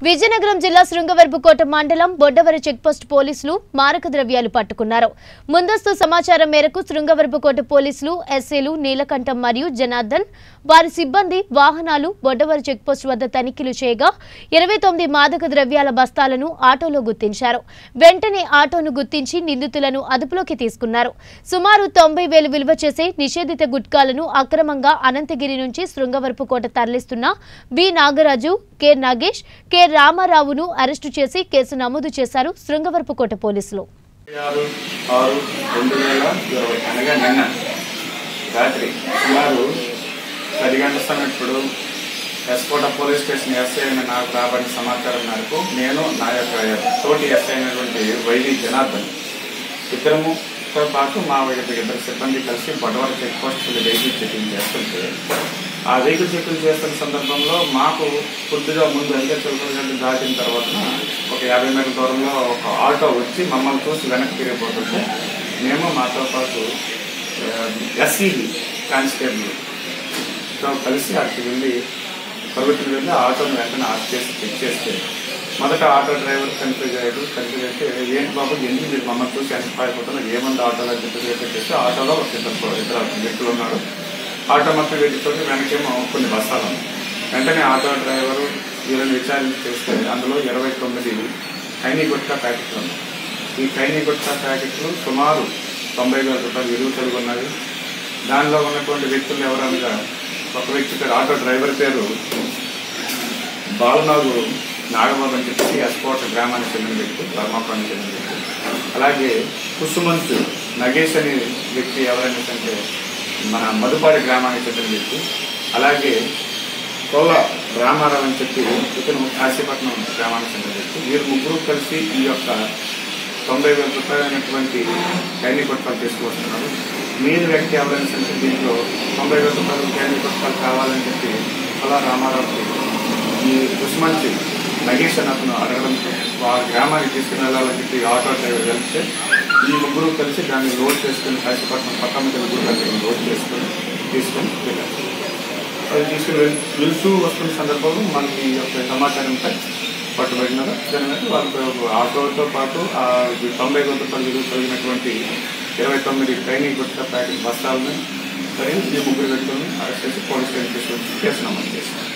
విజయనగరం జిల్లా శృంగవరపుకోట మండలం బొడ్డవరి చెక్పోస్ట్ పోలీసులు మారక ద్రవ్యాలు పట్టుకున్నారు ముందస్తు సమాచారం మేరకు శృంగవరపుకోట పోలీసులు ఎస్ఏలు నీలకంఠం మరియు జనార్దన్ వారి సిబ్బంది వాహనాలు బొడ్డవరి చెక్పోస్ట్ వద్ద తనిఖీలు చేయగా ఇరవై తొమ్మిది మాదక ద్రవ్యాల బస్తాలను ఆటోలో గుర్తించారు వెంటనే ఆటోను గుర్తించి నిందితులను అదుపులోకి తీసుకున్నారు సుమారు తొంభై వేలు విలువ చేసే నిషేధిత గుట్కాలను అక్రమంగా అనంతగిరి నుంచి శృంగవరపుకోట తరలిస్తున్న B Nagaraju K Nagesh K రామారావును అరెస్టు చేసి కేసు నమోదు చేశారు శృంగవరపుకోట పోలీసులు ఆరు ఆరు రెండు వేల ఇరవై అనగా నిన్న రాత్రి సుమారు పది గంటల సమయప్పుడు ఎస్కోట పోలీస్ స్టేషన్ ఎస్ఐ అయిన నాకు రాబడిన సమాచారం మేరకు నేను నా యొక్క తోటి ఎస్ఐ అయినటువంటి వైవి జనార్దన్ ఇద్దరము తో పాటు మా ఇద్దరు ఇద్దరు సిబ్బంది కలిసి Bodavara check post vehicle checking చేస్తుంటే ఆ వెహికల్ చెకింగ్ చేస్తున్న సందర్భంలో మాకు కొద్దిగా ముందు అంటే చిలకలు దాటిన తర్వాత ఒక యాభై మీటర్ల దూరంలో ఒక ఆటో వచ్చి మమ్మల్ని చూసి వెనక్కి తిరిగిపోతుంటే మేము మాతో పాటు ఎస్ఈబి కానిస్టేబుల్ తో కలిసి అక్కడికి వెళ్ళి పరుగుతున్న వెళ్ళి ఆ ఆటోని వెంటనే ఆఫ్ చేసి చెక్ చేస్తే మొదట ఆటో డ్రైవర్ కన్ఫ్యూజ్ అయ్యాడు కన్ఫ్యూజ్ అయితే ఏంటి బాబు ఎందుకు మీరు మమ్మల్ని చూసి వెనక్కి పారిపోతున్నారు ఏముంది ఆటోలో అని చెప్పి చెప్పేసి ఆటోలో ఒక ఇద్దరు ఇద్దరు వ్యక్తులు ఉన్నారు ఆటో మొత్తం వీటితో వెనకేమో కొన్ని బస్తాలు ఉన్నాయి వెంటనే ఆటో డ్రైవరు వీళ్ళని విచారణ చేస్తే అందులో ఇరవై తొమ్మిది ఖైనీ గుట్కా ప్యాకెట్లు ఉన్నాయి ఈ ఖైనీ గుట్కా ప్యాకెట్లు సుమారు తొంభై వేల రూపాయలు విలువ కలిగి ఉన్నవి దానిలో ఉన్నటువంటి వ్యక్తులు ఎవరనగా ఒక వ్యక్తి పేరు ఆటో డ్రైవర్ పేరు బాలనాగు నాగబాబు అని చెప్పి ఎస్కోట గ్రామానికి చెందిన వ్యక్తి ధర్మాపురానికి చెందిన వ్యక్తి అలాగే కుసుమంత్ నగేష్ అనే వ్యక్తి ఎవరనేసంటే మన మధుపాడి గ్రామానికి చెందిన వ్యక్తి అలాగే కోల రామారావు అని చెప్పి ఇతను కాశీపట్నం గ్రామానికి చెందిన వ్యక్తి వీరు ముగ్గురు కలిసి ఈ యొక్క తొంభై వేల రూపాయలైనటువంటి ఖైనీ కొట్టాలు తీసుకువస్తున్నారు మీరు వ్యక్తి ఎవరైనా సరే దీంట్లో తొంభై వేల రూపాయలు ఖైనీ కొట్టాలు కావాలని చెప్పి అలా రామారావుకి ఈ దుష్మంచి నగేష్ అని అతను అడగడంతో వారి గ్రామానికి తీసుకుని వెళ్ళాలని చెప్పి ఆటో డ్రైవర్ వెళ్తే ఈ ముగ్గురు కలిసి దాన్ని లోడ్ చేసుకుని కాశీపట్నం పట్టణ ముగ్గురు కలిసి లోడ్ చేసుకుని తీసుకొని వెళ్ళారు అది తీసుకుని వెళ్- వెళ్తూ వస్తున్న సందర్భంలో మనకి ఈ యొక్క సమాచారంపై పట్టుబడినారు దాని మీద వాళ్ళకు ఆటోతో పాటు ఆ ఈ తొంభై వేల రూపాయలు విలువ కలిగినటువంటి ఇరవై తొమ్మిది ట్రైనింగ్ గుట్ట ప్యాకెట్ బస్తాలని మరియు ఈ ముగ్గురు వ్యక్తులను అరెస్ట్ చేసి పోలీస్ స్టేషన్ తీసుకొచ్చి కేసు నమోదు చేశారు